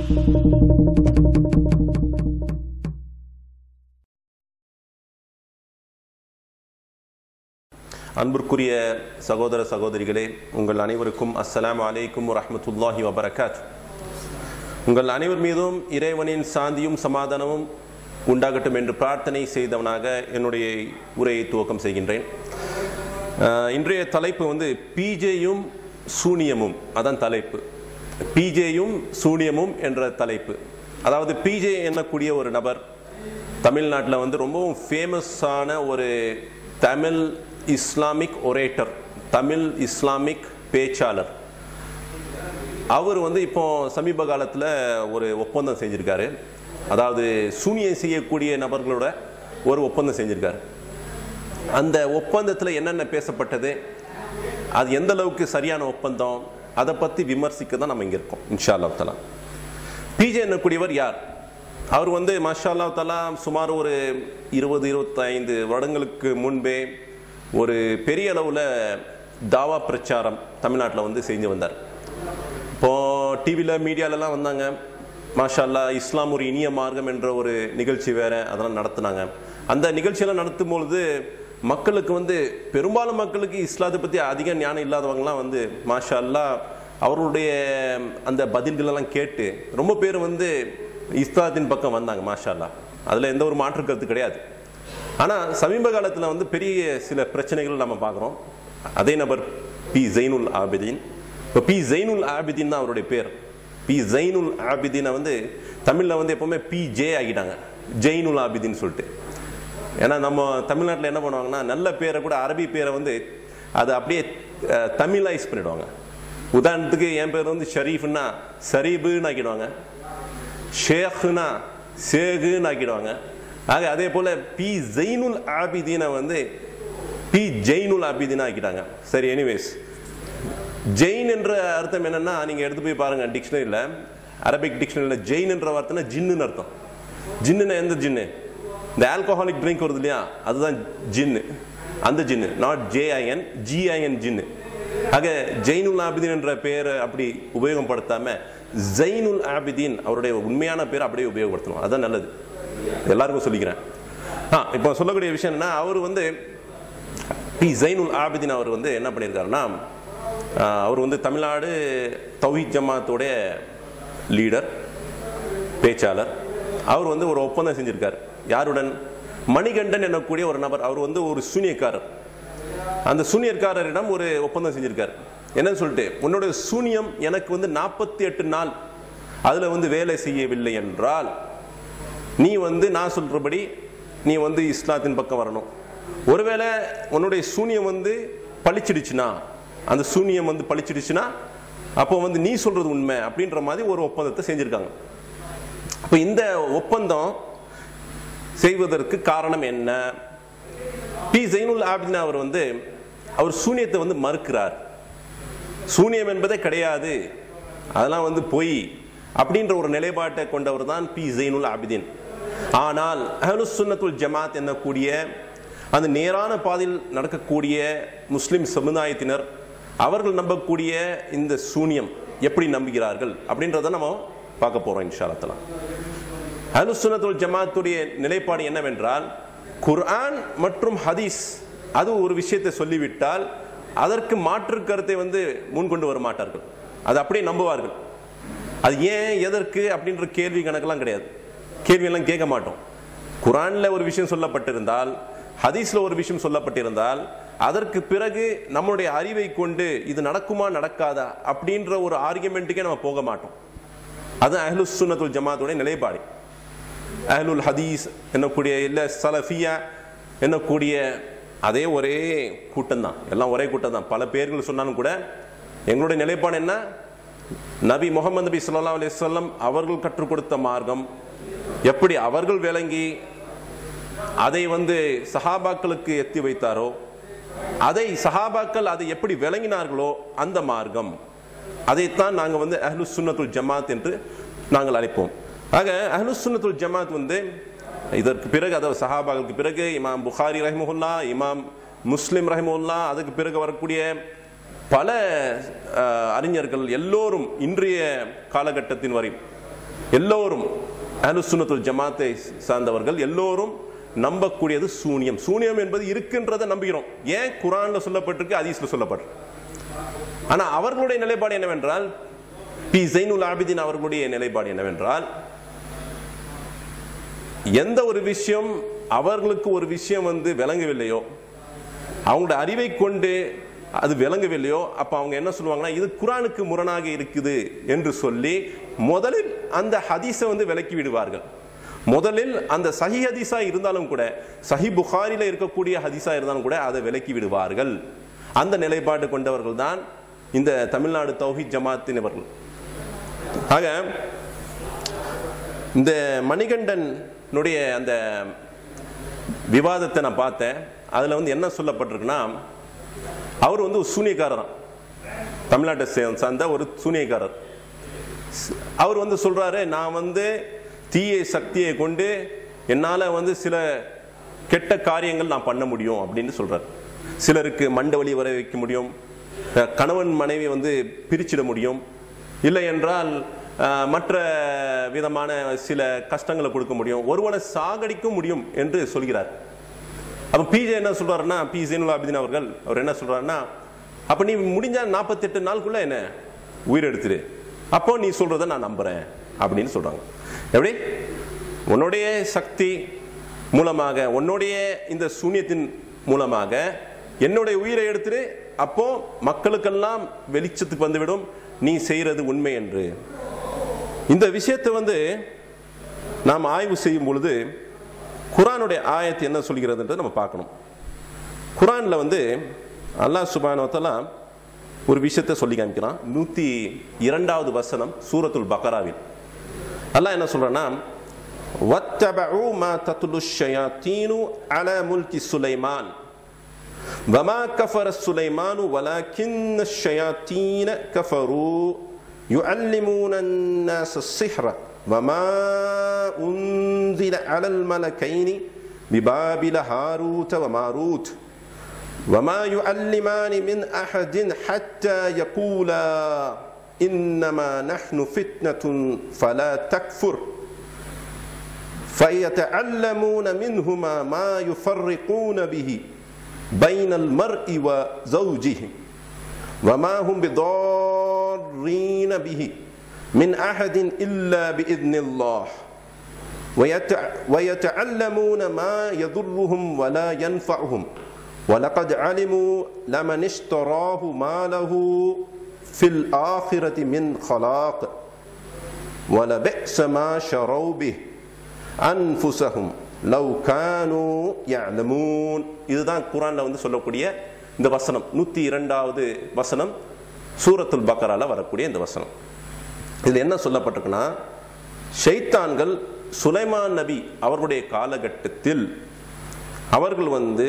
அன்பிற்குரிய சகோதர சகோதரிகளே உங்கள் அனைவருக்கும் அஸ்ஸலாமு அலைக்கும் வரஹ்மத்துல்லாஹி வபரகாத் உங்கள் அனைவர் மீதும் இறைவனின் சாந்தியும் சமாதானமும் உண்டாகட்டும் என்று பிரார்த்தனை செய்தவனாக என்னுடைய உரையை துவக்கம் செய்கின்றேன் அஹ், இன்றைய தலைப்பு வந்து பீஜேயும் சூனியமும் அதான் தலைப்பு பீஜேயும் சூனியமும் என்ற தலைப்பு அதாவது பிஜே என்னக்கூடிய ஒரு நபர் தமிழ்நாட்டில் வந்து ரொம்பவும் ஃபேமஸான ஒரு Tamil Islamic orator Tamil Islamic பேச்சாளர் அவர் வந்து இப்போ சமீப காலத்தில் ஒரு ஒப்பந்தம் செஞ்சிருக்காரு அதாவது சூனியம் செய்யக்கூடிய நபர்களோட ஒரு ஒப்பந்தம் செஞ்சிருக்காரு அந்த ஒப்பந்தத்தில் என்னென்ன பேசப்பட்டது அது எந்த அளவுக்கு சரியான ஒப்பந்தம் அதை பற்றி விமர்சிக்க தான் நம்ம இங்கே இருக்கோம் இன்ஷா அல்லாஹ் தலா பிஜே என்னக்கூடியவர் யார் அவர் வந்து மாஷா அல்லாஹ் தலா சுமார் ஒரு இருபது இருபத்தைந்து வருடங்களுக்கு முன்பே ஒரு பெரிய அளவில் தாவா பிரச்சாரம் தமிழ்நாட்டில் வந்து செஞ்சு வந்தார் இப்போ டிவியில் மீடியாலலாம் வந்தாங்க மாஷா அல்லாஹ் இஸ்லாம் ஒரு இனிய மார்க்கம் என்ற ஒரு நிகழ்ச்சி வேற அதெல்லாம் நடத்துனாங்க அந்த நிகழ்ச்சியெல்லாம் நடத்தும் பொழுது மக்களுக்கு வந்து பெரும்பாலும் மக்களுக்கு இஸ்லாத்தை பற்றி அதிக ஞானம் இல்லாதவங்கலாம் வந்து மாஷா அல்லாஹ் அவர்களுடைய அந்த பதில்களெல்லாம் கேட்டு ரொம்ப பேர் வந்து இஸ்லாத்தின் பக்கம் வந்தாங்க மாஷா அல்லாஹ் அதில் எந்த ஒரு மாற்று கருத்து கிடையாது ஆனால் சமீப காலத்தில் வந்து பெரிய சில பிரச்சனைகள் நம்ம பார்க்குறோம் அதே நபர் பி ஜெயினுல் ஆபிதீன் இப்போ பி ஜெயினுல் ஆபிதீன் தான் அவருடைய பேர் பி ஜெயினுல் ஆபிதீனை வந்து தமிழில் வந்து எப்பவுமே பி ஜே ஆகிட்டாங்க ஜெயினுல் ஆபிதீன் சொல்லிட்டு ஏன்னா நம்ம தமிழ்நாட்டில் என்ன பண்ணுவாங்கன்னா நல்ல பேரை கூட அரபி பேரை வந்து அதை அப்படியே அஹ், தமிழைஸ் பண்ணிடுவாங்க உதாரணத்துக்கு என் பேர் வந்து ஷரீஃப்னா சரீபுன்னு ஆக்கிடுவாங்க ஷேக்னா சேகுன்னு ஆக்கிடுவாங்க ஆக அதே போல பி ஜெயினுல் ஆபிதீனை வந்து பி ஜெயினுல் ஆபிதீனா ஆக்கிட்டாங்க சரி எனிவேஸ் ஜெயின் என்ற அர்த்தம் என்னன்னா நீங்க எடுத்து போய் பாருங்க டிக்ஷனரியில் அரபிக் டிக்ஷனரியில் ஜெயின் என்ற வார்த்தைனா ஜின்னுன்னு அர்த்தம் ஜின்னுனா எந்த ஜின்னு இந்த ஆல்கோஹாலிக் ட்ரிங்க் வருது இல்லையா அதுதான் ஜின்னு அந்த ஜின்னு நாட் ஜேஐஎன் ஜிஐஎன் ஜின்னு ஆக ஜெயினுல் ஆபிதீன் என்ற பெயரை அப்படி உபயோகப்படுத்தாம ஜெயினுல் ஆபிதீன் அவருடைய உண்மையான பேரை அப்படியே உபயோகப்படுத்தணும் அதுதான் நல்லது எல்லாருக்கும் சொல்லிக்கிறேன் ஆ இப்போ சொல்லக்கூடிய விஷயம் என்னன்னா அவர் வந்து பி ஜைனுல் ஆபிதீன் அவர் வந்து என்ன பண்ணியிருக்காருன்னா ஆஹ், அவர் வந்து தமிழ்நாடு தௌஹீத் ஜமாத்துடைய லீடர் பேச்சாளர் அவர் வந்து ஒரு ஒப்பந்தம் செஞ்சிருக்கார் யாருடன் மணிகண்டன் என்னக்கூடிய ஒரு நபர் அவர் வந்து ஒரு சூனியக்காரர் அந்த சூனியர்காரரிடம் ஒரு ஒப்பந்தம் செஞ்சிருக்கார் என்னன்னு சொல்லிட்டு உன்னோட சூனியம் எனக்கு வந்து நாற்பத்தி எட்டு நாள் அதுல வந்து வேலை செய்யவில்லை என்றால் நீ வந்து நான் சொல்றபடி நீ வந்து இஸ்லாத்தின் பக்கம் வரணும் ஒருவேளை உன்னுடைய சூனியம் வந்து பளிச்சிடுச்சுன்னா அந்த சூனியம் வந்து பளிச்சிடுச்சுன்னா அப்போ வந்து நீ சொல்றது உண்மை அப்படின்ற மாதிரி ஒரு ஒப்பந்தத்தை செஞ்சிருக்காங்க அப்போ இந்த ஒப்பந்தம் செய்வதற்கு காரணம் என்ன பி ஜெயினுல் ஆபிதின் அவர் வந்து அவர் சூனியத்தை வந்து மறுக்கிறார் சூனியம் என்பதே கிடையாது அதெல்லாம் வந்து பொய் அப்படின்ற ஒரு நிலைப்பாட்டை கொண்டவர் தான் பி ஜெயினுல் ஆபிதீன் ஆனால் அஹ்லுஸ் சுன்னத்துல் ஜமாத் என்னக்கூடிய அந்த நேரான பாதையில் நடக்கக்கூடிய முஸ்லிம் சமுதாயத்தினர் அவர்கள் நம்பக்கூடிய இந்த சூனியம் எப்படி நம்புகிறார்கள் அப்படின்றத நம்ம பார்க்க போறோம் இன்ஷா அல்லாஹ் அஹ்லுஸ் சுன்னத்துல் ஜமாத்துடைய நிலைப்பாடு என்னவென்றால் குர்ஆன் மற்றும் ஹதீஸ் அது ஒரு விஷயத்தை சொல்லிவிட்டால் அதற்கு மாற்று கருத்தை வந்து முன்கொண்டு வர மாட்டார்கள் அது அப்படியே நம்புவார்கள் அது ஏன் எதற்கு அப்படின்ற கேள்வி கணக்கெல்லாம் கிடையாது கேள்வியெல்லாம் கேட்க மாட்டோம் குர்ஆன்ல ஒரு விஷயம் சொல்லப்பட்டிருந்தால் ஹதீஸ்ல ஒரு விஷயம் சொல்லப்பட்டிருந்தால் அதற்கு பிறகு நம்மளுடைய அறிவை கொண்டு இது நடக்குமா நடக்காதா அப்படின்ற ஒரு ஆர்குமெண்ட்டுக்கே நம்ம போக மாட்டோம் அது அஹ்லுஸ் சுன்னத்துல் ஜமாத்துடைய நிலைப்பாடு அஹ்லுல் ஹதீஸ் என்னக்கூடிய இல்ல சலஃபியா என்னக்கூடிய அதே ஒரே கூட்டம் தான் எல்லாம் ஒரே கூட்டம் தான் பல பேர்கள் சொன்னாலும் கூட எங்களுடைய நிலைப்பாடு என்ன நபி முகமது நபி ஸல்லல்லாஹு அலைஹி வஸல்லம் அவர்கள் கற்றுக் கொடுத்த மார்க்கம் எப்படி அவர்கள் விளங்கி அதை வந்து சஹாபாக்களுக்கு எத்தி வைத்தாரோ அதை சஹாபாக்கள் அதை எப்படி விளங்கினார்களோ அந்த மார்க்கம் அதைத்தான் நாங்கள் வந்து அஹ்லுஸ் சுன்னத்துல் ஜமாத் என்று நாங்கள் அழைப்போம் ஆக அஹ்லுஸ் சுன்னத்துல் ஜமாத் வந்து இதற்கு பிறகு அதாவது சஹாபாக்களுக்கு பிறகு இமாம் புகாரி ரஹிமுல்லா இமாம் முஸ்லிம் ரஹிமுல்லா அதுக்கு பிறகு வரக்கூடிய பல அஹ், அறிஞர்கள் எல்லோரும் இன்றைய காலகட்டத்தின் வரை எல்லோரும் அனுசுனத்துல் ஜமாத்தை சார்ந்தவர்கள் எல்லோரும் நம்பக்கூடியது சூனியம் சூனியம் என்பது இருக்கின்றதை நம்புகிறோம் ஏன் குரான்ல சொல்லப்பட்டிருக்கு ஹதீஸ்ல சொல்லப்பட்டிருக்கு ஆனா அவர்களுடைய நிலைப்பாடு என்னவென்றால் பி ஜைனுல் ஆபிதீன் அவர்களுடைய நிலைப்பாடு என்னவென்றால் எந்த ஒரு விஷயம் அவர்களுக்கு ஒரு விஷயம் வந்து விளங்கவில்லையோ அவங்களோட அறிவை கொண்டு அது விளங்கவில்லையோ அப்ப அவங்க என்ன சொல்லுவாங்கன்னா இது குரானுக்கு முரணாக இருக்குது என்று சொல்லி முதலில் அந்த ஹதீஸை வந்து விலக்கி விடுவார்கள் முதலில் அந்த சஹி ஹதீஸா இருந்தாலும் கூட சஹி புகாரில இருக்கக்கூடிய ஹதீஸா இருந்தாலும் கூட அதை விலக்கி விடுவார்கள் அந்த நிலைப்பாடு கொண்டவர்கள் தான் இந்த தமிழ்நாடு தௌஹித் ஜமாத்தினவர்கள் ஆக இந்த மணிகண்டனுடைய அந்த விவாதத்தை நான் பார்த்தேன் அதுல வந்து என்ன சொல்லப்பட்டிருக்குன்னா அவர் வந்து ஒரு சூனியக்காரர் தமிழ்நாட்டை சே- சார்ந்த ஒரு சூனியக்காரர் அவர் வந்து சொல்றாரு நான் வந்து தீய சக்தியை கொண்டு என்னால வந்து சில கெட்ட காரியங்கள் நான் பண்ண முடியும் அப்படின்னு சொல்றாரு சிலருக்கு மண்ட வலி வர வைக்க முடியும் அஹ் கணவன் மனைவி வந்து பிரிச்சிட முடியும் இல்லை என்றால் அஹ், மற்ற விதமான சில கஷ்டங்களை கொடுக்க முடியும் ஒருவனை சாகடிக்க முடியும் என்று சொல்கிறார் அப்ப பிஜே என்ன சொல்றாருன்னா பி ஜெயினுல் ஆபிதீன் அவர்கள் அவர் என்ன சொல்றாருன்னா அப்ப நீ முடிஞ்ச 48 நாளுக்குள்ள என்ன உயிர் எடுத்துரு அப்போ நீ சொல்றதை நான் நம்புறேன் அப்படின்னு சொல்றாங்க எப்படி உன்னுடைய சக்தி மூலமாக உன்னுடைய இந்த சூனியத்தின் மூலமாக என்னுடைய உயிரை எடுத்துரு அப்போ மக்களுக்கெல்லாம் வெளிச்சத்துக்கு வந்துவிடும் நீ செய்யறது உண்மை என்று இந்த விஷயத்தை வந்து நாம் ஆய்வு செய்யும் பொழுது குரானுடைய ஆயத்து என்ன சொல்கிறதுன்றது நம்ம பார்க்கணும் குரான்ல வந்து அல்லாஹ் சுபானோத்தலா ஒரு விஷயத்தை சொல்லி காமிக்கிறான் நூத்தி இரண்டாவது வசனம் சூரத்துல் பக்கராவில் அல்லாஹ் என்ன சொல்றான்னா وَاتَّبَعُوا مَا تَتْلُو الشَّيَاطِينُ عَلَى مُلْكِ سُلَيْمَانَ وَمَا كَفَرَ سُلَيْمَانُ وَلَكِنَّ الشَّيَاطِينَ كَفَرُوا يُعَلِّمُونَ النَّاسَ السِّحْرَ وَمَا أُنزِلَ عَلَى الْمَلَكَيْنِ بِبَابِلَ هَارُوتَ وَمَارُوتَ وما يعلمان من احد حتى يقولا انما نحن فتنه فلا تكفر فيتعلمون منهما ما يفرقون به بين المرء وزوجه وما هم بضارين به من احد الا باذن الله ويتع- ويتعلمون ما يضرهم ولا ينفعهم ولقد علموا لمن اشتراه ما له في الآخرة من خلاق ولبئس ما شروا به أنفسهم لو كانوا يعلمون இதுதான் குரான்ல வந்து சொல்லக்கூடிய இந்த வசனம் நூத்தி இரண்டாவது வசனம் சூரத்துல் பக்கரால வரக்கூடிய இந்த வசனம் இதுல என்ன சொல்லப்பட்டிருக்குன்னா ஷைத்தான்கள் சுலைமான் நபி அவர்களுடைய காலகட்டத்தில் அவர்கள் வந்து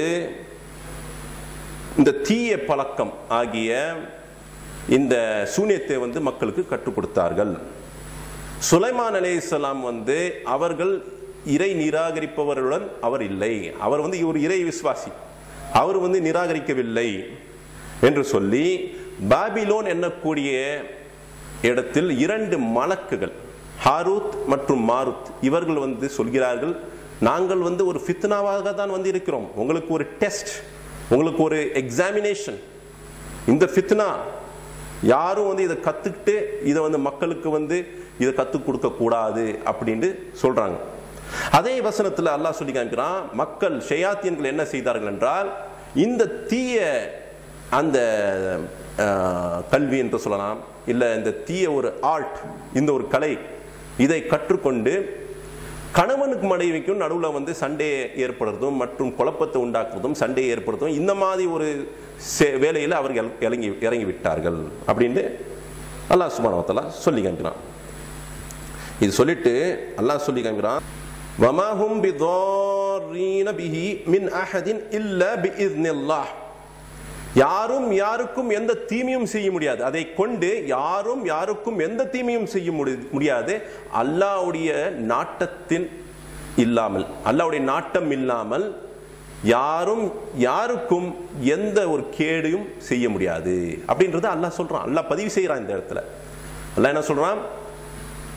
இந்த தீய பழக்கம் ஆகிய இந்த சூனியத்தை வந்து மக்களுக்கு கற்றுக் கொடுத்தார்கள் சுலைமான் அலைஹிஸ்ஸலாம் வந்து அவர்கள் இறை நிராகரிப்பவர்களுடன் அவர் இல்லை அவர் வந்து ஒரு இறை விசுவாசி அவர் வந்து நிராகரிக்கவில்லை என்று சொல்லி பாபிலோன் என்னக்கூடிய இடத்தில் இரண்டு மலக்குகள் ஹாரூத் மற்றும் மாருத் இவர்கள் வந்து சொல்கிறார்கள் நாங்கள் வந்து ஒரு ஃபித்னாவாக தான் வந்து இருக்கிறோம் உங்களுக்கு ஒரு டெஸ்ட் உங்களுக்கு ஒரு எக்ஸாமினேஷன் இந்த ஃபித்னா யாரும் வந்து இதை கத்துக்கிட்டு இதை வந்து மக்களுக்கு வந்து இதை கத்துக் கொடுக்க கூடாது அப்படின்னு சொல்றாங்க அதே வசனத்துல அல்லாஹ் சொல்லி காமிக்கிறான் மக்கள் ஷயாத்தியன்கள் என்ன செய்தார்கள் என்றால் இந்த தீய அந்த அஹ், கல்வி என்று சொல்லலாம் இல்ல இந்த தீய ஒரு ஆர்ட் இந்த ஒரு கலை இதை கற்றுக்கொண்டு கணவனுக்கு மனைவிக்கும் நடுவுல வந்து சண்டையை ஏற்படுறதும் மற்றும் குழப்பத்தை உண்டாக்குறதும் சண்டையை ஏற்படுத்தும் இந்த மாதிரி ஒரு சே- வேலையில அவர்கள் இறங்கி இறங்கி விட்டார்கள் அப்படின்னு அல்லாஹ் சுபானவத்தலா சொல்லி காமிக்கிறான் இது சொல்லிட்டு அல்லாஹ் சொல்லி காமிக்கிறான் வமாஹும் பிதாரீன பிஹி மின் அஹதின் இல்ல பிஇذنில்லாஹ் யாரும் யாருக்கும் எந்த தீமையும் செய்ய முடியாது அதை கொண்டு யாரும் யாருக்கும் எந்த தீமையும் செய்ய முடி- முடியாது அல்லாஹ்வுடைய நாட்டத்தின் இல்லாமல் அல்லாஹ்வுடைய நாட்டம் இல்லாமல் யாரும் யாருக்கும் எந்த ஒரு கேடையும் செய்ய முடியாது அப்படின்றத அல்லாஹ் சொல்றான் அல்லாஹ் பதிவு செய்யறான் இந்த இடத்துல அல்லாஹ் என்ன சொல்றான்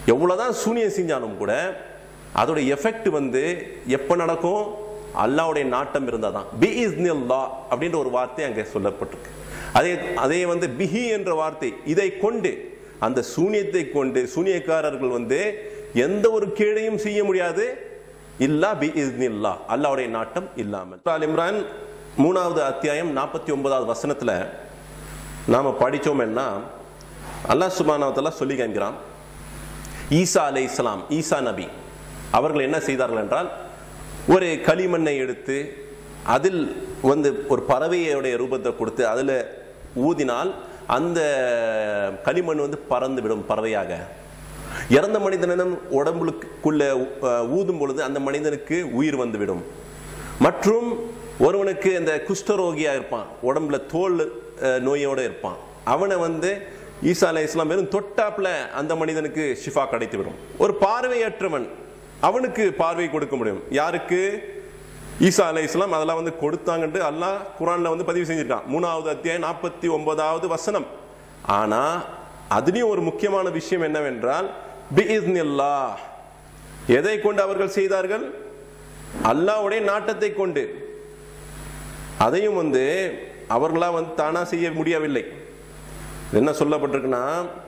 எவ்வளவுதான் சூனியம் செஞ்சாலும் கூட அதோட எஃபெக்ட் வந்து எப்ப நடக்கும் அல்லாவுடைய நாட்டம் இருந்தால் தான் பி இஸ் அப்படின்ற ஒரு வார்த்தை அங்கே சொல்லப்பட்டிருக்கு அதே அதே வந்து பிஹி என்ற வார்த்தை இதை கொண்டு அந்த சூனியத்தை கொண்டு சூனியக்காரர்கள் வந்து எந்த ஒரு கேடையும் செய்ய முடியாது இல்லா பி இஸ்னில்லா அல்லாவுடைய நாட்டம் இல்லாமல் ஆல் இம்ரான் மூணாவது அத்தியாயம் நாற்பத்தி ஒன்பதாவது வசனத்துல நாம படிச்சோம்னா அல்லாஹ் சுபானவத்தெல்லாம் சொல்லி காண்கிறான் ஈசா அலை இஸ்லாம் ஈசா நபி அவர்கள் என்ன செய்தார்கள் என்றால் ஒரு களிமண்ணை எடுத்து அதில் வந்து ஒரு பறவையுடைய ரூபத்தை கொடுத்து அதில் ஊதினால் அந்த களிமண் வந்து பறந்து விடும் பறவையாக இறந்த மனிதனிடம் உடம்புக்குள்ள அஹ், ஊதும் பொழுது அந்த மனிதனுக்கு உயிர் வந்துவிடும் மற்றும் ஒருவனுக்கு இந்த குஷ்டரோகியா இருப்பான் உடம்புல தோல் அஹ், நோயோட இருப்பான் அவனை வந்து ஈசா அலை இஸ்லாம் வெறும் தொட்டாப்புல அந்த மனிதனுக்கு ஷிஃபா கிடைத்து விடும் ஒரு பார்வையற்றவன் அவனுக்கு பார்வை கொடுக்க முடியும் யாருக்கு ஈசா அலை இஸ்லாம் அதெல்லாம் வந்து கொடுத்தாங்கன்ட்டு அல்லாஹ் குரான்ல வந்து பதிவு செஞ்சிருக்கான் மூணாவது அத்தியாயம் நாற்பத்தி ஒன்பதாவது வசனம் ஆனா அதுலயும் ஒரு முக்கியமான விஷயம் என்னவென்றால் பிஇஸ்னில்லாஹ் எதை கொண்டு அவர்கள் செய்தார்கள் அல்லாஹ்வுடைய நாட்டத்தை கொண்டு அதையும் வந்து அவர்களா வந்து தானா செய்ய முடியவில்லை என்ன சொல்லப்பட்டிருக்குன்னா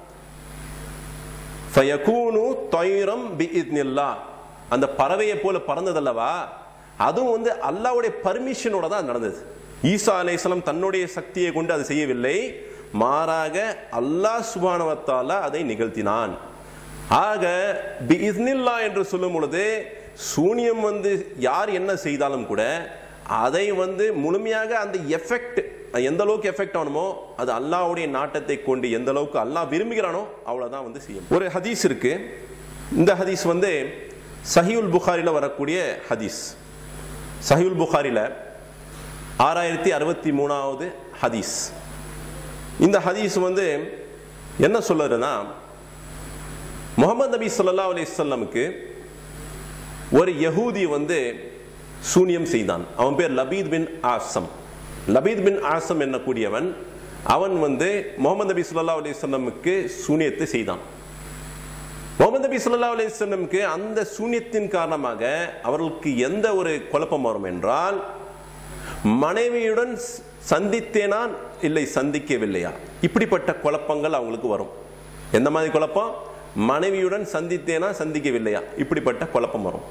ஃபயகூனு தொயிரம் பிஇத்னில்லாஹ் அந்த பறவையை போல பறந்ததல்லவா அதுவும் வந்து அல்லாஹ்வுடைய பர்மிஷனோட தான் நடந்தது ஈசா அலைஹிஸ்ஸலாம் தன்னுடைய சக்தியை கொண்டு அதை செய்யவில்லை மாறாக அல்லாஹ் சுபானவத்தால அதை நிகழ்த்தினான் ஆக பிஇஸ்னில்லா என்று சொல்லும் பொழுது சூனியம் வந்து யார் என்ன செய்தாலும் கூட அதை வந்து முழுமையாக அந்த எஃபெக்ட் எந்த அளவுக்கு எஃபெக்ட் ஆகணுமோ அது அல்லாஹ்வுடைய நாட்டத்தை கொண்டு எந்த அளவுக்கு அல்லாஹ் விரும்புகிறானோ அவ்வளவுதான் வந்து செய்யும் ஒரு ஹதீஸ் இருக்கு இந்த ஹதீஸ் வந்து சஹியுல் புகாரில வரக்கூடிய ஹதீஸ் சஹியுல் புகாரில ஆறாயிரத்தி அறுபத்தி மூணாவது ஹதீஸ் இந்த ஹதீஸ் வந்து என்ன சொல்லுதுன்னா முகமது நபி ஸல்லல்லாஹு அலைஹி வஸல்லமுக்கு ஒரு யஹூதி வந்து சூனியம் செய்தான் அவன் பேர் லபீத் பின் ஆசம் லபீத் பின் ஆசம் என்னக்கூடியவன் அவன் வந்து முகமது நபி ஸல்லல்லாஹு அலைஹி வஸல்லமுக்கு சூனியத்தை செய்தான் முகமது நபி ஸல்லல்லாஹு அலைஹி வஸல்லமுக்கு அந்த சூனியத்தின் காரணமாக அவர்களுக்கு எந்த ஒரு குழப்பம் வரும் என்றால் மனைவியுடன் சந்தித்தேனா இல்லை சந்திக்கவில்லையா இப்படிப்பட்ட குழப்பங்கள் அவங்களுக்கு வரும் எந்த மாதிரி குழப்பம் மனைவியுடன் சந்தித்தேனா சந்திக்கவில்லையா இப்படிப்பட்ட குழப்பம் வரும்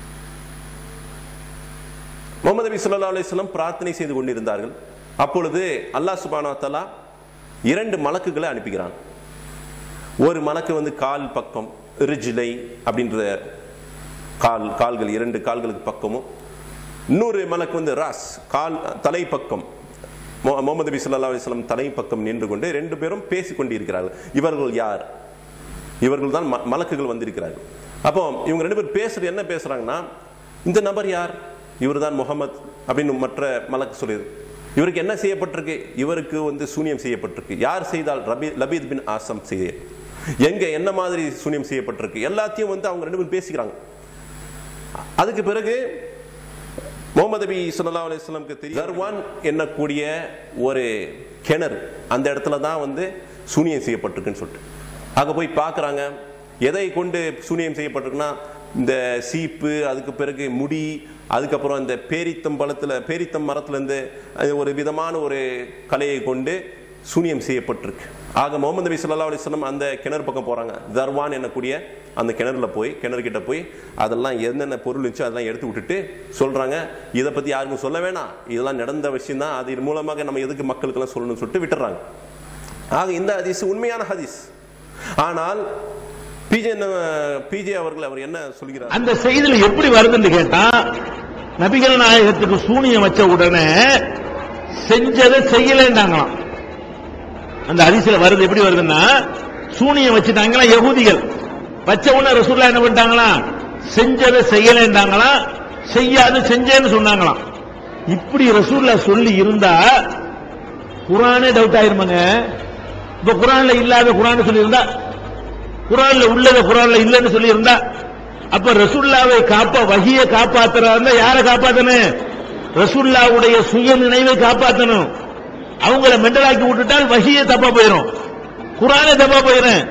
முகமது நபி ஸல்லல்லாஹு அலைஹி வஸல்லம் பிரார்த்தனை செய்து கொண்டிருந்தார்கள் அப்பொழுது அல்லாஹ் சுப்ஹானஹு வ தஆலா இரண்டு மலக்குகளை அனுப்புகிறான் ஒரு மலக்கு வந்து கால் பக்கம் ரிஜிலை அப்படின்ற கால் கால்கள் இரண்டு கால்களுக்கு பக்கமும் இன்னொரு மலக்கு வந்து ராஸ் கால் தலை பக்கம் மு- முகமது நபி ஸல்லல்லாஹு அலைஹி வஸல்லம் தலை பக்கம் நின்று கொண்டு ரெண்டு பேரும் பேசிக் கொண்டிருக்கிறார்கள் இவர்கள் யார் இவர்கள் தான் ம- மலக்குகள் வந்திருக்கிறார்கள் அப்போ இவங்க ரெண்டு பேர் பேசுறது என்ன பேசுறாங்கன்னா இந்த நபர் யார் இவர்தான் முகமது அப்படின்னு மற்ற மலக்கு சொல்லியது இவருக்கு என்ன செய்யப்பட்டிருக்கு இவருக்கு வந்து சூனியம் செய்யப்பட்டிருக்கு யார் செய்தால் ரபி லபீத் பின் ஆசம் செய்ய எங்க என்ன மாதிரி சூனியம் செய்யப்பட்டிருக்கு எல்லாத்தையும் வந்து அவங்க ரெண்டு பேரும் பேசிக்கிறாங்க அதுக்கு பிறகு முகமது நபி ஸல்லல்லாஹு அலைஹி வஸல்லம்க்கு தெரியும் தர்வான் என்னக்கூடிய ஒரு கிணறு அந்த இடத்துல தான் வந்து சூனியம் செய்யப்பட்டிருக்குன்னு சொல்லிட்டு அங்க போய் பார்க்கறாங்க எதை கொண்டு சூனியம் செய்யப்பட்டிருக்குன்னா இந்த சீப்பு அதுக்கு பிறகு முடி அதுக்கப்புறம் இந்த பேரித்தம் பழத்துல பேரித்தம் மரத்துல இருந்து அது ஒரு விதமான ஒரு கலையை கொண்டு சூனியம் செய்யப்பட்டிருக்கு ஆக முகமது நபி ஸல்லல்லாஹு அலைஹி வஸல்லம் அந்த கிணறு பக்கம் போறாங்க தர்வான் என்னக்கூடிய அந்த கிணறுல போய் கிணறு கிட்ட போய் அதெல்லாம் என்னென்ன பொருள் இருந்துச்சோ அதெல்லாம் எடுத்து விட்டுட்டு சொல்றாங்க இதை பத்தி யாருக்கும் சொல்ல வேணாம் இதெல்லாம் நடந்த விஷயம் தான் அது மூலமாக நம்ம எதுக்கு மக்களுக்கெல்லாம் சொல்லணும்னு சொல்லிட்டு விட்டுறாங்க ஆக இந்த ஹதீஸ் உண்மையான ஹதீஸ் ஆனால் பிஜே பிஜே அவர்கள் அவர் என்ன சொல்கிறார் அந்த செய்தியில எப்படி வருதுன்னு கேட்டா நபிகள் நாயகத்துக்கு சூனியம் வச்ச உடனே செஞ்சதை செய்யலைன்னாங்களாம் அந்த அதிசல வருது எப்படி வருதுன்னா சூனியம் வச்சுட்டாங்களா யகூதிகள் வச்ச உடனே ரசூல்லா என்ன பண்ணிட்டாங்களா செஞ்சதை செய்யலைன்னாங்களா செய்யாது செஞ்சேன்னு சொன்னாங்களாம் இப்படி ரசூல்லா சொல்லி இருந்தா குரானே டவுட் ஆயிருமாங்க இப்ப குரான்ல இல்லாத குரான் சொல்லி இருந்தா குரான்ல உள்ளத குரான்ல இல்லன்னு சொல்லி இருந்தா அப்ப ரசுல்லாவை காப்பா வகிய காப்பாத்துறா இருந்தா யாரை காப்பாத்தணும் ரசுல்லாவுடைய சுய நினைவை காப்பாத்தணும் அவங்கள மெண்டலாக்கி விட்டுட்டால் வகிய தப்பா போயிடும் குரானே தப்பா போயிடும்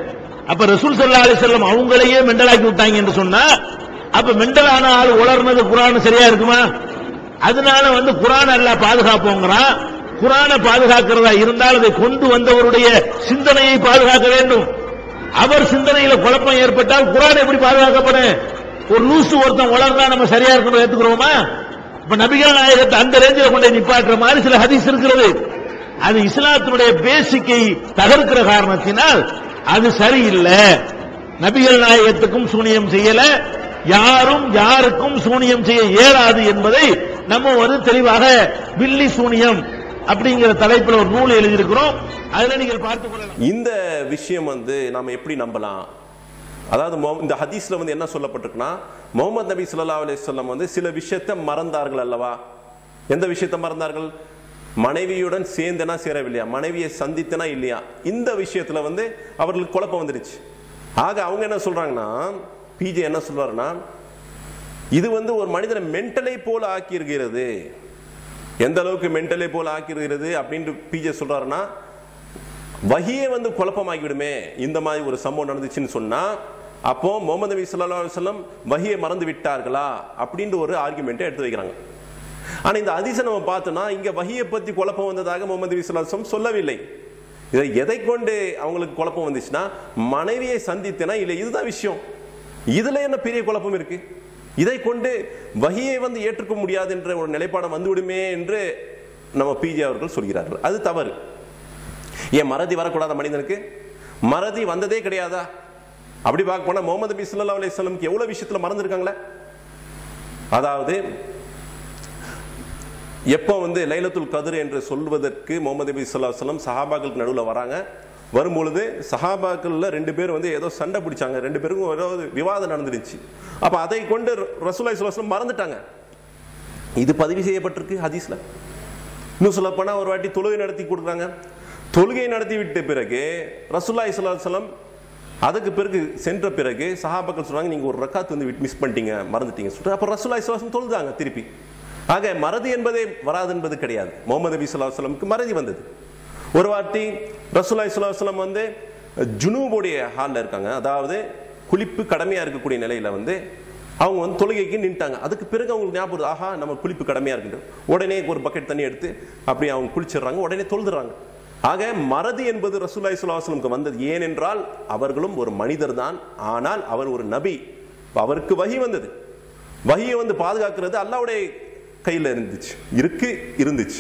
அப்ப ரசூல் சல்லா அலிசல்லம் அவங்களையே மெண்டலாக்கி விட்டாங்க என்று சொன்னா அப்ப மெண்டலான ஆள் உளர்னது குரான் சரியா இருக்குமா அதனால வந்து குரான் அல்லாஹ் பாதுகாப்போங்கிறான் குரானை பாதுகாக்கிறதா இருந்தால் அதை கொண்டு வந்தவருடைய சிந்தனையை பாதுகாக்க வேண்டும் அவர் சிந்தனையில குழப்பம் ஏற்பட்டால் குரான் எப்படி பாதுகாக்கப்படும் ஒரு லூசு ஒருத்தன் வளர்ந்தா நம்ம சரியா இருக்கணும் ஏத்துக்கிறோமா இப்ப நபிகள் நாயகத்தை அந்த ரேஞ்சில் கொண்டு போய் நிப்பாட்டுற மாதிரி சில ஹதீஸ் இருக்கிறது அது இஸ்லாத்தினுடைய பேசிக்கை தகர்க்கிற காரணத்தினால் அது சரியில்லை நபிகள் நாயகத்துக்கும் சூனியம் செய்யல யாரும் யாருக்கும் சூனியம் செய்ய இயலாது என்பதை நம்ம வந்து தெளிவாக வில்லி சூனியம் அப்படிங்கிற தலைப்பில் ஒரு நூல் எழுதியிருக்கிறோம் அதுல நீங்கள் பார்த்துக் கொள்ளலாம் இந்த விஷயம் வந்து நாம எப்படி நம்பலாம் அதாவது மொ- இந்த ஹதீஸ்ல வந்து என்ன சொல்லப்பட்டிருக்குன்னா முகமது நபி ஸல்லல்லாஹு அலைஹி வஸல்லம் வந்து சில விஷயத்தை மறந்தார்கள் அல்லவா எந்த விஷயத்தை மறந்தார்கள் மனைவியுடன் சேர்ந்தனா சேரவில்லையா மனைவியை சந்தித்தனா இல்லையா இந்த விஷயத்துல வந்து அவர்களுக்கு குழப்பம் வந்துருச்சு ஆக அவங்க என்ன சொல்றாங்கன்னா பிஜே என்ன சொல்றாருன்னா இது வந்து ஒரு மனிதனை மென்டலை போல ஆக்கியிருக்கிறது எந்த அளவுக்கு மென்டலை போல ஆக்கியிருக்கிறது அப்படின்னு பிஜே சொல்றாருன்னா வகியே வந்து குழப்பமாக்கி விடுமே இந்த மாதிரி ஒரு சம்பவம் நடந்துச்சுன்னு சொன்னா அப்போ முகமது நபி ஸல்லல்லாஹு அலைஹி வஸல்லம் வகியை மறந்து விட்டார்களா அப்படின்ற ஒரு ஆர்குமெண்ட்டை எடுத்து வைக்கிறாங்க ஆனா இந்த அதிச நம்ம பார்த்தோம்னா இங்க வகியை பத்தி குழப்பம் வந்ததாக முகமது நபி ஸல்லல்லாஹு அலைஹி வஸல்லம் சொல்லவில்லை இதை எதை கொண்டு அவங்களுக்கு குழப்பம் வந்துச்சுன்னா மனைவியை சந்தித்தனா இல்லை இதுதான் விஷயம் இதுல என்ன பெரிய குழப்பம் இருக்கு இதை கொண்டு வகியை வந்து ஏற்றுக்க முடியாது என்ற ஒரு நிலைப்பாடம் வந்துவிடுமே என்று நம்ம பிஜே அவர்கள் சொல்கிறார்கள் அது தவறு ஏன் மறதி வரக்கூடாத மனிதனுக்கு மறதி வந்ததே கிடையாதா அப்படி பார்க்க போனா முகமது நபி ஸல்லல்லாஹு அலைஹி வஸல்லம் எவ்வளவு விஷயத்துல மறந்துருக்காங்களே அதாவது எப்போ வந்து லைலத்துல் கதிர் என்று சொல்வதற்கு முகமது நபி ஸல்லல்லாஹு அலைஹி வஸல்லம் சஹாபாக்களுக்கு நடுவில் வராங்க வரும்பொழுது சஹாபாக்கள்ல ரெண்டு பேர் வந்து ஏதோ சண்டை பிடிச்சாங்க ரெண்டு பேருக்கும் ஏதோ விவாதம் நடந்துருச்சு அப்ப அதை கொண்டு ரசூலுல்லாஹி ஸல்லல்லாஹு அலைஹி வஸல்லம் மறந்துட்டாங்க இது பதிவு செய்யப்பட்டிருக்கு ஹதீஸ்ல இன்னும் சொல்ல போனா ஒரு வாட்டி தொழுகை நடத்தி கொடுக்குறாங்க தொழுகை நடத்தி விட்ட பிறகு ரசூல்லாய் சலம் அதுக்கு பிறகு சென்ற பிறகு சஹாபாக்கள் சொன்னாங்க நீங்க ஒரு ரக்காத் வந்து மிஸ் பண்ணிட்டீங்க மறந்துட்டீங்க சொல்லிட்டு அப்ப ரசூல்லாய் சலாசம் தொழுதாங்க திருப்பி ஆக மறதி என்பதே வராது என்பது கிடையாது முகமது நபி ஸல்லல்லாஹு அலைஹி வஸல்லமுக்கு மறதி வந்தது ஒரு வாட்டி ரசூல்லாய் சலாஹம் வந்து ஜுனூபுடைய ஹாலில் இருக்காங்க அதாவது குளிப்பு கடமையா இருக்கக்கூடிய நிலையில வந்து அவங்க வந்து தொழுகைக்கு நின்ட்டாங்க அதுக்கு பிறகு அவங்களுக்கு ஞாபகம் வருது, ஆஹா நம்ம குளிப்பு கடமையா இருக்கு உடனே ஒரு பக்கெட் தண்ணி எடுத்து அப்படி அவங்க குளிச்சிடுறாங்க உடனே தொழுதுறாங்க ஆக மறதி என்பது ரசூல்லாய் சுல்லாஸ்லமுக்கு வந்தது ஏனென்றால் அவர்களும் ஒரு மனிதர் தான் ஆனால் அவர் ஒரு நபி அவருக்கு வகி வந்தது வகியை வந்து பாதுகாக்கிறது அல்லாவுடைய கையில் இருந்துச்சு இருக்கு இருந்துச்சு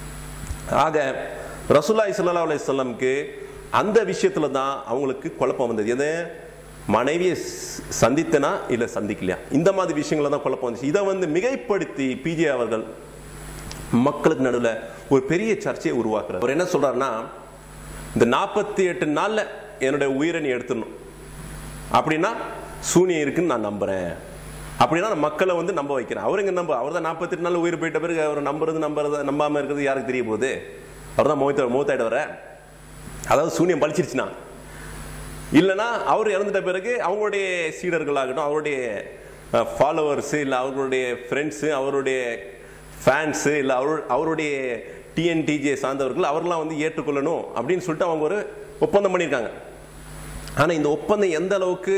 ஆக ரசூல்லாய் ஸல்லல்லாஹு அலைஹி வஸல்லம்க்கு அந்த விஷயத்துல தான் அவங்களுக்கு குழப்பம் வந்தது எது மனைவியை ஸ்- சந்தித்தனா இல்ல சந்திக்கலையா இந்த மாதிரி விஷயங்கள தான் குழப்பம் வந்துச்சு இதை வந்து மிகைப்படுத்தி பிஜே அவர்கள் மக்களுக்கு நடுவுல ஒரு பெரிய சர்ச்சையை உருவாக்குறார் அவர் என்ன சொல்றாருன்னா இந்த நாற்பத்தி எட்டு நாள்ல என்னுடைய உயிரை நீ எடுத்துடணும் அப்படின்னா சூனியம் இருக்குன்னு நான் நம்புறேன் அப்படின்னா நான் மக்களை வந்து நம்ப வைக்கிறேன் அவர் எங்க நம்ப அவர் தான் நாற்பத்தெட்டு நாள் உயிர் போயிட்ட பிறகு அவர் நம்புறது நம்புறது நம்பாம இருக்கிறது யாருக்கு தெரிய போகுது அவர் தான் மௌத்த மௌத்தாயிட வர அதாவது சூனியம் பழிச்சிருச்சுன்னா இல்லைன்னா அவர் இறந்துட்ட பிறகு அவங்களுடைய சீடர்களாகட்டும் அவருடைய ஃபாலோவர்ஸ் இல்லை அவர்களுடைய ஃப்ரெண்ட்ஸு அவருடைய ஃபேன்ஸு இல்லை அவர் அவருடைய டிஎன்டிஜே சார்ந்தவர்கள் அவரெல்லாம் வந்து ஏற்றுக்கொள்ளணும் அப்படின்னு சொல்லிட்டு அவங்க ஒரு ஒப்பந்தம் பண்ணியிருக்காங்க ஆனா இந்த ஒப்பந்தம் எந்த அளவுக்கு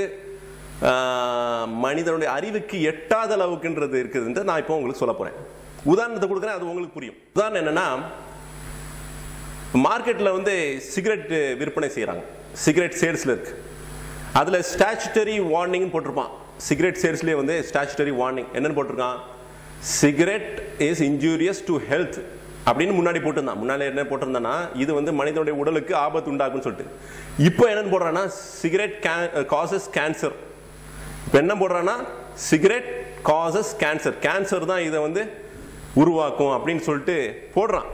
ஆஹ், மனிதனுடைய அறிவுக்கு எட்டாத அளவுக்குன்றது இருக்குதுன்ட்டு நான் இப்போ உங்களுக்கு சொல்ல போறேன் உதாரணத்தை கொடுக்குறேன் அது உங்களுக்கு புரியும் உதாரணம் என்னன்னா மார்க்கெட்ல வந்து சிகரெட் விற்பனை செய்றாங்க சிகரெட் சேல்ஸ்ல இருக்கு அதுல ஸ்டாச்சுட்டரி வார்னிங் போட்டிருப்பான் சிகரெட் சேல்ஸ்லயே வந்து ஸ்டாச்சுட்டரி வார்னிங் என்னன்னு போட்டிருக்கான் cigarette is injurious to health அப்படின்னு முன்னாடி போட்டிருந்தான் முன்னாடி என்ன போட்டிருந்தானா இது வந்து மனிதனுடைய உடலுக்கு ஆபத்து உண்டாக்கும்னு சொல்லிட்டு இப்போ என்னன்னு போடுறான்னா சிகரெட் காசஸ் கேன்சர் இப்போ என்ன போடுறான்னா சிகரெட் காசஸ் கேன்சர் கேன்சர் தான் இதை வந்து உருவாக்கும் அப்படின்னு சொல்லிட்டு போடுறான்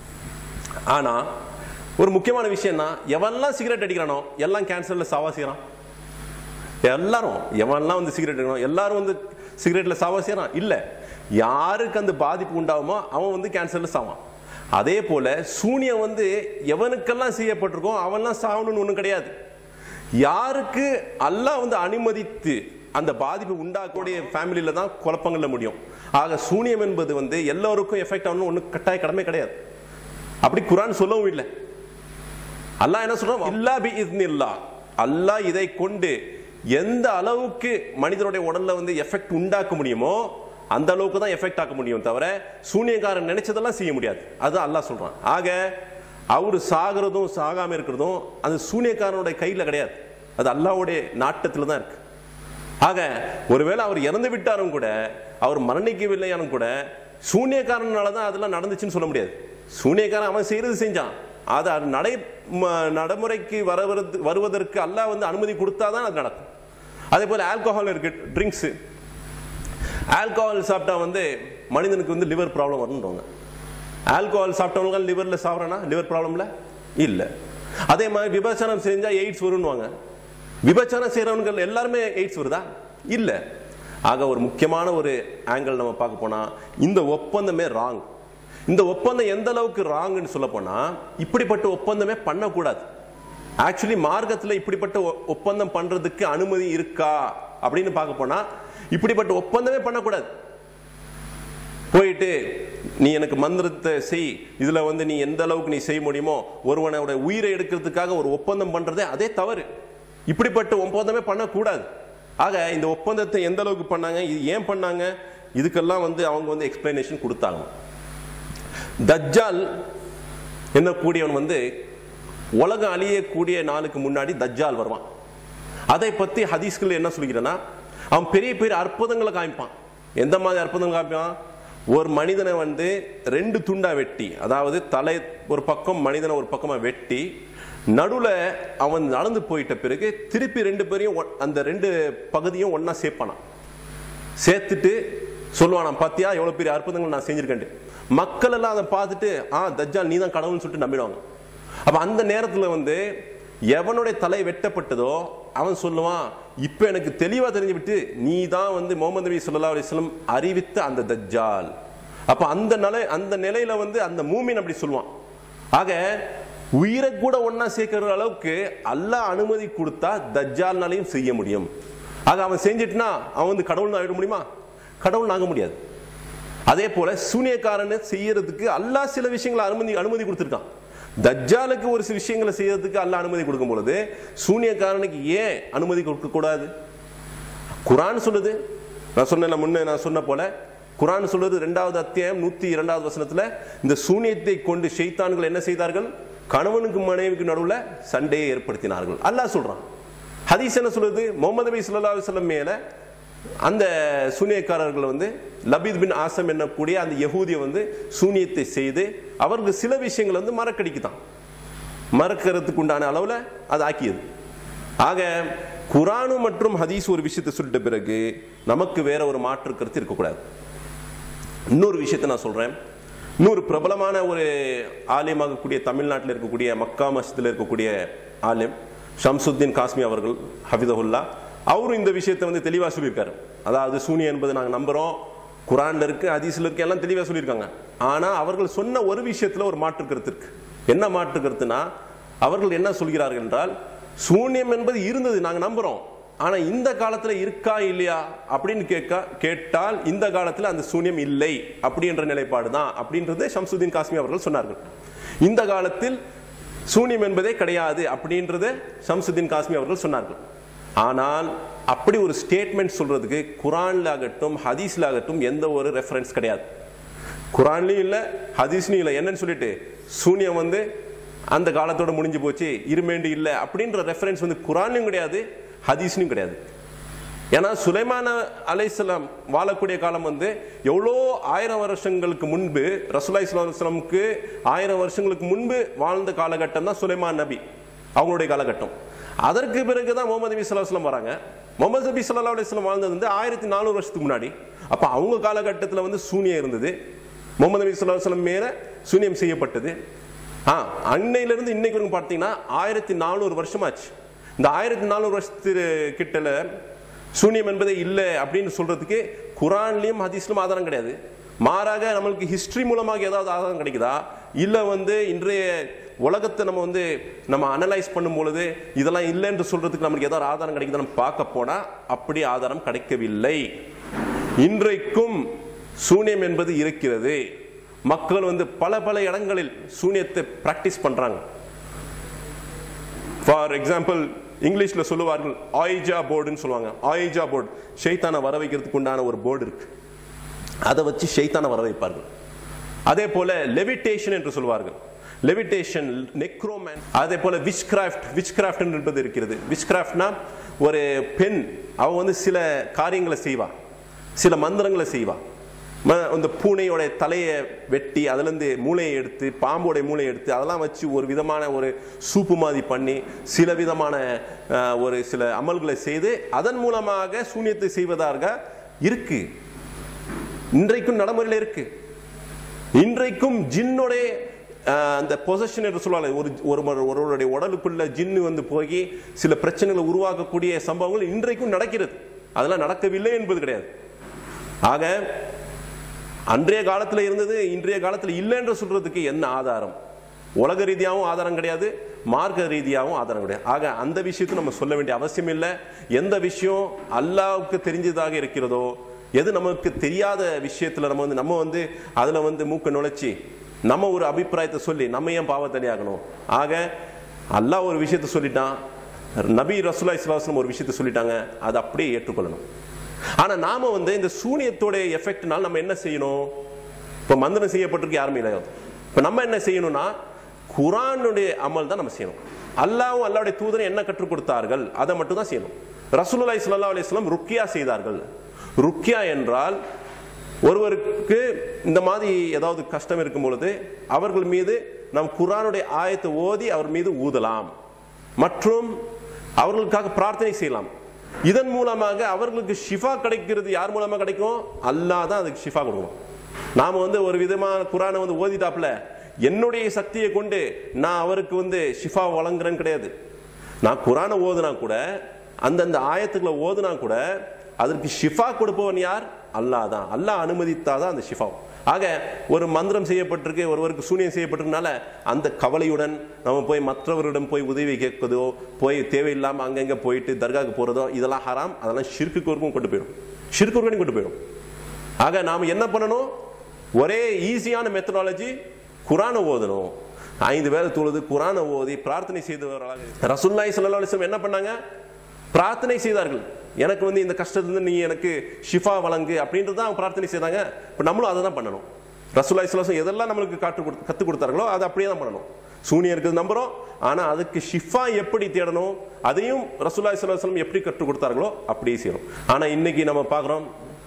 ஆனா ஒரு முக்கியமான விஷயம்னா எவன்லாம் சிகரெட் அடிக்கிறானோ எல்லாம் கேன்சர்ல சாவா செய்யறான் எல்லாரும் எவன்லாம் வந்து சிகரெட் அடிக்கணும் எல்லாரும் வந்து சிகரெட்ல சாவா செய்யறான் இல்ல யாருக்கு அந்த பாதிப்பு உண்டாகுமோ அவன் வந்து கேன்சர்ல சாவான் அதே போல சூனியம் வந்து எவனுக்கெல்லாம் செய்யப்பட்டிருக்கோ அவன்லாம் சாவணும்னு ஒண்ணும் கிடையாது யாருக்கு அல்லாஹ் வந்து அனுமதித்து அந்த பாதிப்பு உண்டாக்கக்கூடிய ஃபேமிலியில தான் குழப்பங்கள்ல முடியும் ஆக சூனியம் என்பது வந்து எல்லோருக்கும் எஃபெக்ட் ஆகணும் ஒன்றும் கட்டாய கடமை கிடையாது அப்படி குரான் சொல்லவும் இல்லை அல்லாஹ் என்ன சொல்றான் இல்லா பி இஸ்னில்லா அல்லாஹ் இதை கொண்டு எந்த அளவுக்கு மனிதனுடைய உடல்ல வந்து எஃபெக்ட் உண்டாக்க முடியுமோ அந்த அளவுக்கு தான் எஃபெக்ட் ஆக்க முடியும் தவிர சூனியக்காரன் நினைச்சதெல்லாம் செய்ய முடியாது அது அல்லாஹ் சொல்றான் ஆக அவர் சாகிறதும் சாகாம இருக்கிறதும் அந்த சூனியக்காரனுடைய கையில கிடையாது அது அல்லாஹ்வுடைய நாட்டத்துல தான் இருக்கு ஆக ஒருவேளை அவர் இறந்து விட்டாரும் கூட அவர் மரணிக்கவில்லையானும் கூட சூனியக்காரனால தான் அதெல்லாம் நடந்துச்சுன்னு சொல்ல முடியாது சூனியக்காரன் அவன் செய்யறது செஞ்சான் அது அது நடை ம- நடைமுறைக்கு வரவது வருவதற்கு அல்லாஹ் வந்து அனுமதி கொடுத்தாதான் அது நடக்கும் அதே போல ஆல்கஹால் இருக்கு ட்ரிங்க்ஸ் ஆல்கஹால் சாப்பிட்டா வந்து மனிதனுக்கு வந்து லிவர் ப்ராப்ளம் வரும்ன்றவங்க ஆல்கஹால் சாப்பிட்டவங்க லிவர்ல சாப்பிட்றனா லிவர் ப்ராப்ளம்ல இல்ல அதே மாதிரி விபச்சாரம் செஞ்சா எய்ட்ஸ் வரும்னுவாங்க விபச்சாரம் செய்யறவங்க எல்லாருமே எய்ட்ஸ் வருதா இல்ல ஆக ஒரு முக்கியமான ஒரு ஆங்கிள் நம்ம பார்க்க போனா இந்த ஒப்பந்தமே ராங் இந்த ஒப்பந்தம் எந்த அளவுக்கு ராங்னு சொல்ல போனா இப்படிப்பட்ட ஒப்பந்தமே பண்ணக்கூடாது ஆக்சுவலி மார்க்கத்துல இப்படிப்பட்ட ஒ- ஒப்பந்தம் பண்றதுக்கு அனுமதி இருக்கா அப்படின்னு பார்க்க போனா இப்படிப்பட்ட ஒப்பந்தமே பண்ணக்கூடாது போயிட்டு நீ எனக்கு மந்திரத்தை செய் இதுல வந்து நீ எந்த அளவுக்கு நீ செய்ய முடியுமோ ஒருவனோட உயிரை எடுக்கிறதுக்காக ஒரு ஒப்பந்தம் பண்றதே அதே தவறு இப்படிப்பட்ட ஒப்பந்தமே பண்ணக்கூடாது ஆக இந்த ஒப்பந்தத்தை எந்த அளவுக்கு பண்ணாங்க இது ஏன் பண்ணாங்க இதுக்கெல்லாம் வந்து அவங்க வந்து எக்ஸ்பிளனேஷன் கொடுத்தாங்க தஜ்ஜால் என்னக்கூடியவன் வந்து உலகம் அழியக்கூடிய நாளுக்கு முன்னாடி தஜ்ஜால் வருவான் அதை பத்தி ஹதீஸ்கள் என்ன சொல்கிறேன்னா அவன் பெரிய பெரிய அற்புதங்களை காமிப்பான் எந்த மாதிரி அற்புதங்கள் காமிப்பான் ஒரு மனிதனை வந்து ரெண்டு துண்டா வெட்டி அதாவது தலை ஒரு பக்கம் மனிதனை ஒரு பக்கமா வெட்டி நடுவுல அவன் நடந்து போயிட்ட பிறகு திருப்பி ரெண்டு பேரையும் ஒ- அந்த ரெண்டு பகுதியும் ஒண்ணா சேர்ப்பானான் சேர்த்துட்டு சொல்லுவான் பாத்தியா எவ்வளவு பெரிய அற்புதங்கள் நான் செஞ்சிருக்கேன் மக்கள் எல்லாம் அதை பார்த்துட்டு ஆ தஜ்ஜால் நீ தான் கடவுள்னு சொல்லிட்டு நம்பிடுவாங்க அப்ப அந்த நேரத்துல வந்து எவனுடைய தலை வெட்டப்பட்டதோ அவன் சொல்லுவான் இப்ப எனக்கு தெளிவா தெரிஞ்சு விட்டு நீ தான் வந்து முகமது நபி ஸல்லல்லாஹு அலைஹி வஸல்லம் அறிவித்த அந்த தஜ்ஜால் அப்ப அந்த நிலை அந்த நிலையில வந்து அந்த மூமின் அப்படி சொல்லுவான் ஆக உயிரை கூட ஒண்ணா சேர்க்கிற அளவுக்கு அல்லாஹ் அனுமதி கொடுத்தா தஜ்ஜால்னாலையும் செய்ய முடியும் ஆக அவன் செஞ்சிட்டுனா அவன் வந்து கடவுள் ஆகிட முடியுமா கடவுள் ஆக முடியாது அதே போல சூனியக்காரனை செய்யறதுக்கு அல்லாஹ் சில விஷயங்களை அனுமதி அனுமதி கொடுத்திருக்கான் தஜ்ஜாலுக்கு ஒரு சில விஷயங்களை செய்யறதுக்கு அல்லாஹ் அனுமதி கொடுக்கும் பொழுது சூனியக்காரனுக்கு ஏன் அனுமதி கொடுக்க கூடாது குரான் சொல்லுது நான் சொன்ன முன்ன நான் சொன்ன போல குரான் சொல்லுது இரண்டாவது அத்தியாயம் நூத்தி இரண்டாவது வசனத்துல இந்த சூனியத்தை கொண்டு ஷைத்தான்கள் என்ன செய்தார்கள் கணவனுக்கு மனைவிக்கு நடுவுல சண்டையை ஏற்படுத்தினார்கள் அல்லாஹ் சொல்றான் ஹதீஸ் என்ன சொல்லுது முகமது நபி ஸல்லல்லாஹு அலைஹி வஸல்லம் மேல அந்த சூனியக்காரர்கள் வந்து லபீத் பின் ஆசம் என்னக்கூடிய அந்த யகூதியை வந்து சூனியத்தை செய்து அவருக்கு சில விஷயங்கள் வந்து மறக்கடிக்குதான் மறக்கிறதுக்கு உண்டான அளவுல அது ஆக்கியது ஆக குரானு மற்றும் ஹதீஸ் ஒரு விஷயத்தை சொல்லிட்ட பிறகு நமக்கு வேற ஒரு மாற்று கருத்து இருக்கக்கூடாது இன்னொரு விஷயத்தை நான் சொல்றேன் இன்னொரு பிரபலமான ஒரு ஆலயமாகக்கூடிய தமிழ்நாட்டில் இருக்கக்கூடிய மக்கா மஸ்ஜிதில் இருக்கக்கூடிய ஆலயம் ஷம்சுத்தீன் காஸ்மி அவர்கள் ஹஃபிதஹுல்லா அவரும் இந்த விஷயத்தை வந்து தெளிவாக சொல்லியிருக்காரு அதாவது சூனியம் என்பது நாங்கள் நம்புறோம் குரான்ல இருக்கு ஹதீஸ்ல இருக்கு எல்லாம் தெளிவாக சொல்லியிருக்காங்க ஆனா அவர்கள் சொன்ன ஒரு விஷயத்துல ஒரு மாற்று கருத்து இருக்கு என்ன மாற்று கருத்துனா அவர்கள் என்ன சொல்கிறார்கள் என்றால் சூனியம் என்பது இருந்தது நாங்க நம்புறோம் ஆனா இந்த காலத்துல இருக்கா இல்லையா அப்படின்னு கேட்க கேட்டால் இந்த காலத்துல அந்த சூனியம் இல்லை அப்படின்ற நிலைப்பாடு தான் அப்படின்றது ஷம்சுதீன் காஸ்மி அவர்கள் சொன்னார்கள் இந்த காலத்தில் சூனியம் என்பதே கிடையாது அப்படின்றத ஷம்சுதீன் காஸ்மி அவர்கள் சொன்னார்கள் ஆனால் அப்படி ஒரு ஸ்டேட்மெண்ட் சொல்றதுக்கு குரான்ல ஆகட்டும் ஹதீஸ்ல ஆகட்டும் எந்த ஒரு ரெஃபரன்ஸ் கிடையாது குரான்லயும் இல்ல ஹதீஸ்லயும் இல்ல என்னன்னு சொல்லிட்டு சூனியம் வந்து அந்த காலத்தோட முடிஞ்சு போச்சு இருமேண்டு இல்ல அப்படின்ற ரெஃபரன்ஸ் வந்து குரான்லயும் கிடையாது ஹதீஸ்லயும் கிடையாது ஏன்னா சுலைமான அலைசலாம் வாழக்கூடிய காலம் வந்து எவ்வளோ ஆயிரம் வருஷங்களுக்கு முன்பு ரசூலாய் இஸ்லாமுக்கு ஆயிரம் வருஷங்களுக்கு முன்பு வாழ்ந்த காலகட்டம் தான் சுலைமான் நபி அவங்களுடைய காலகட்டம் அதற்கு பிறகு தான் முகமது நபி ஸல்லல்லாஹு வராங்க முகமது நபி ஸல்லல்லாஹு அலைஹி வஸல்லம் வாழ்ந்தது வந்து ஆயிரத்தி நானூறு வருஷத்துக்கு முன்னாடி அப்ப அவங்க காலகட்டத்தில் வந்து சூனியம் இருந்தது முகமது நபி ஸல்லல்லாஹு அலைஹி வஸல்லம் மேல சூனியம் செய்யப்பட்டது ஆ அன்னையில இருந்து இன்னைக்கு வரைக்கும் பார்த்தீங்கன்னா ஆயிரத்தி நானூறு வருஷமாச்சு இந்த ஆயிரத்தி நானூறு வருஷத்து கிட்டல சூனியம் என்பதே இல்லை அப்படின்னு சொல்றதுக்கு குரான்லயும் ஹதீஸ்லயும் ஆதாரம் கிடையாது மாறாக நம்மளுக்கு ஹிஸ்டரி மூலமாக ஏதாவது ஆதாரம் கிடைக்குதா இல்ல வந்து இன்றைய உலகத்தை நம்ம வந்து நம்ம அனலைஸ் பண்ணும் பொழுது இதெல்லாம் இல்லைன்னு சொல்றதுக்கு நம்மளுக்கு ஏதாவது ஆதாரம் கிடைக்குதா நம்ம பார்க்க போனா அப்படி ஆதாரம் கிடைக்கவில்லை இன்றைக்கும் சூனியம் என்பது இருக்கிறது மக்கள் வந்து பல பல இடங்களில் சூனியத்தை பிராக்டிஸ் பண்றாங்க ஃபார் எக்ஸாம்பிள் இங்கிலீஷ்ல சொல்லுவார்கள் ஆயிஜா போர்டுன்னு சொல்லுவாங்க ஆயிஜா போர்டு ஷைத்தானை வர வைக்கிறதுக்கு உண்டான ஒரு போர்டு இருக்கு அதை வச்சு ஷைத்தானை வர வைப்பார்கள் அதே போல லெவிட்டேஷன் என்று சொல்வார்கள் லெவிட்டேஷன் நெக்ரோமேன் அதே போல விச் கிராஃப்ட் விச் கிராஃப்ட் என்பது இருக்கிறது விச் கிராஃப்ட்னா ஒரு பெண் அவ வந்து சில காரியங்களை செய்வா சில மந்திரங்களை செய்வா ம- அந்த பூனையோட தலையை வெட்டி அதுலேருந்து மூளையை எடுத்து பாம்போட மூளையை எடுத்து அதெல்லாம் வச்சு ஒரு விதமான ஒரு சூப்பு மாதிரி பண்ணி சில விதமான அஹ், ஒரு சில அமல்களை செய்து அதன் மூலமாக சூனியத்தை செய்வதாக இருக்கு இன்றைக்கும் நடைமுறையில் இருக்கு இன்றைக்கும் ஜின்னுடைய ஆஹ், அந்த பொசஷன் என்று சொல்லுவாங்க ஒரு ஒரு ம- ஒருவருடைய உடலுக்குள்ள ஜின்னு வந்து போய் சில பிரச்சனைகளை உருவாக்கக்கூடிய சம்பவங்கள் இன்றைக்கும் நடக்கிறது அதெல்லாம் நடக்கவில்லை என்பது கிடையாது ஆக அன்றைய காலத்துல இருந்தது இன்றைய காலத்துல இல்லை என்று சொல்றதுக்கு என்ன ஆதாரம் உலக ரீதியாகவும் ஆதாரம் கிடையாது மார்க்க ரீதியாகவும் ஆதாரம் கிடையாது ஆக அந்த விஷயத்தை நம்ம சொல்ல வேண்டிய அவசியம் இல்லை எந்த விஷயம் அல்லாவுக்கு தெரிஞ்சதாக இருக்கிறதோ எது நமக்கு தெரியாத விஷயத்துல நம்ம வந்து நம்ம வந்து அதுல வந்து மூக்க நுழைச்சி நம்ம ஒரு அபிப்பிராயத்தை சொல்லி நம்ம ஏன் பாவத்தடியாகணும் ஆக அல்லாஹ் ஒரு விஷயத்தை சொல்லிட்டான் நபி ரசூலா இஸ்லாஸ்லம் ஒரு விஷயத்தை சொல்லிட்டாங்க அதை அப்படியே ஏற்றுக்கொள்ளணும் ஆனா நாம வந்து இந்த சூனியத்தோட எஃபெக்ட்னால நம்ம என்ன செய்யணும் இப்ப மந்திரம் செய்யப்பட்டிருக்கு யாருமே இல்லை இப்ப நம்ம என்ன செய்யணும்னா குரானுடைய அமல் தான் நம்ம செய்யணும் அல்லாவும் அல்லாவுடைய தூதரும் என்ன கற்றுக் கொடுத்தார்கள் அதை மட்டும் தான் செய்யணும் ரசூலுல்லாஹி ஸல்லல்லாஹு அலைஹி வஸல்லம் ருக்கியா செய்தார்கள் ருக்கியா என்றால் ஒருவருக்கு இந்த மாதிரி ஏதாவது கஷ்டம் இருக்கும் பொழுது அவர்கள் மீது நம் குரானுடைய ஆயத்தை ஓதி அவர் மீது ஊதலாம் மற்றும் அவர்களுக்காக பிரார்த்தனை செய்யலாம் இதன் மூலமாக அவர்களுக்கு ஷிஃபா கிடைக்கிறது யார் மூலமா கிடைக்கும் அல்லாஹ் தான் அதுக்கு ஷிஃபா கொடுக்கணும் நாம வந்து ஒரு விதமான குரானை வந்து ஓதிட்டாப்ல என்னுடைய சக்தியை கொண்டு நான் அவருக்கு வந்து ஷிஃபா வழங்குறேன்னு கிடையாது நான் குரானை ஓதுனா கூட அந்தந்த ஆயத்துக்களை ஓதுனா கூட அதற்கு ஷிஃபா கொடுப்பவன் யார் அல்லாஹ் தான் அல்லாஹ் அனுமதித்தாதான் அந்த ஷிஃபா ஆக ஒரு மந்திரம் செய்யப்பட்டிருக்கு ஒருவருக்கு சூனியம் செய்யப்பட்டிருக்கனால அந்த கவலையுடன் நம்ம போய் மற்றவரிடம் போய் உதவி கேட்பதோ போய் தேவையில்லாம அங்கங்க போயிட்டு தர்காவுக்கு போறதோ இதெல்லாம் ஹராம் அதெல்லாம் ஷிர்க்கு வரைக்கும் கொண்டு போயிடும் ஷிர்க்கு வரைக்கும் கொண்டு போயிடும் ஆக நாம என்ன பண்ணணும் ஒரே ஈஸியான மெத்தடாலஜி குரானை ஓதணும் ஐந்து வேலை தொழுது குரானை ஓதி பிரார்த்தனை செய்தவர்களாக ரசூல்லாய் ஸல்லல்லாஹு அலைஹி வஸல்லம் என்ன பண்ணாங்க பிரார்த்தனை செய்தார்கள் எனக்கு வந்து இந்த கஷ்டத்திலிருந்து நீ எனக்கு ஷிஃபா வழங்கு அப்படின்றது தான் அவங்க பிரார்த்தனை செய்தாங்க இப்போ நம்மளும் அதை தான் பண்ணணும் ரசூல்லாய் ஸல்லல்லாஹு எதெல்லாம் நம்மளுக்கு காட்டு கொடு கற்றுக் கொடுத்தார்களோ அதை அப்படியே தான் பண்ணணும் சூனியம் இருக்குது நம்புறோம் ஆனா அதுக்கு ஷிஃபா எப்படி தேடணும் அதையும் ரசூல்லாய் ஸல்லல்லாஹு அலைஹி வஸல்லம் எப்படி கற்றுக் கொடுத்தார்களோ அப்படியே செய்யணும் ஆனா இன்னைக்கு நம்ம பார்க்குறோம்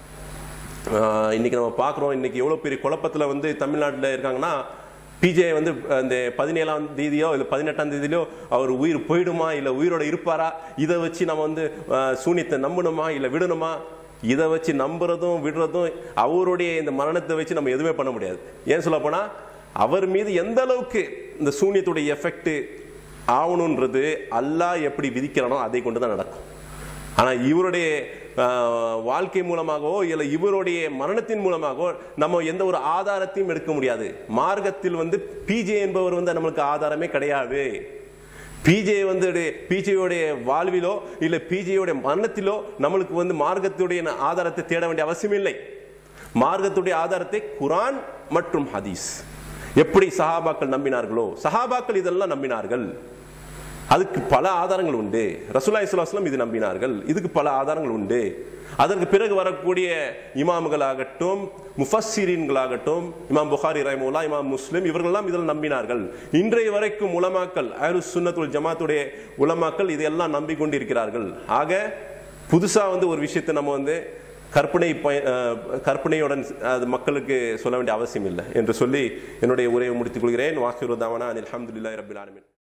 ஆஹ் இன்னைக்கு நம்ம பார்க்குறோம் இன்னைக்கு எவ்வளோ பெரிய குழப்பத்தில் வந்து தமிழ்நாட்டில் இருக்காங்கன்னா பிஜே வந்து அந்த பதினேழாம் தேதியோ இல்லை பதினெட்டாம் தேதியிலோ அவர் உயிர் போயிடுமா இல்லை உயிரோட இருப்பாரா இதை வச்சு நம்ம வந்து ஆஹ் சூனியத்தை நம்பணுமா இல்லை விடணுமா இதை வச்சு நம்புறதும் விடுறதும் அவருடைய இந்த மரணத்தை வச்சு நம்ம எதுவுமே பண்ண முடியாது ஏன் சொல்ல போனா அவர் மீது எந்த அளவுக்கு இந்த சூனியத்துடைய எஃபெக்ட் ஆகணுன்றது அல்லாஹ் எப்படி விதிக்கிறானோ அதை கொண்டு தான் நடக்கும் ஆனா இவருடைய ஆஹ், வாழ்க்கை மூலமாகவோ இல்லை இவருடைய மரணத்தின் மூலமாகவோ நம்ம எந்த ஒரு ஆதாரத்தையும் எடுக்க முடியாது மார்க்கத்தில் வந்து பிஜே என்பவர் வந்து நம்மளுக்கு ஆதாரமே கிடையாது பிஜே வந்து பிஜேயோடைய வாழ்விலோ இல்ல பிஜேயோடைய மரணத்திலோ நம்மளுக்கு வந்து மார்க்கத்துடைய ஆதாரத்தை தேட வேண்டிய அவசியம் இல்லை மார்க்கத்துடைய ஆதாரத்தை குரான் மற்றும் ஹதீஸ் எப்படி சஹாபாக்கள் நம்பினார்களோ சஹாபாக்கள் இதெல்லாம் நம்பினார்கள் அதுக்கு பல ஆதாரங்கள் உண்டு ரசூலாய் சுல்லாஸ்லாம் இது நம்பினார்கள் இதுக்கு பல ஆதாரங்கள் உண்டு அதற்கு பிறகு வரக்கூடிய இமாம்களாகட்டும் முஃபஸ்ஸிரீன்களாகட்டும் இமாம் புகாரி ரஹிமுல்லா இமாம் முஸ்லிம் இவர்களெல்லாம் இதில் நம்பினார்கள் இன்றைய வரைக்கும் உலமாக்கள் அஹ்லு சுன்னத்துல் ஜமாத்துடைய உலமாக்கள் இதையெல்லாம் நம்பிக்கொண்டிருக்கிறார்கள் ஆக புதுசா வந்து ஒரு விஷயத்தை நம்ம வந்து கற்பனை பய- அஹ், கற்பனையுடன் அது மக்களுக்கு சொல்ல வேண்டிய அவசியம் இல்லை என்று சொல்லி என்னுடைய உரையை முடித்துக் கொள்கிறேன் வாசிருதாவனா அனில் அஹமதுல்லாஹி ரபில் ஆலமீன்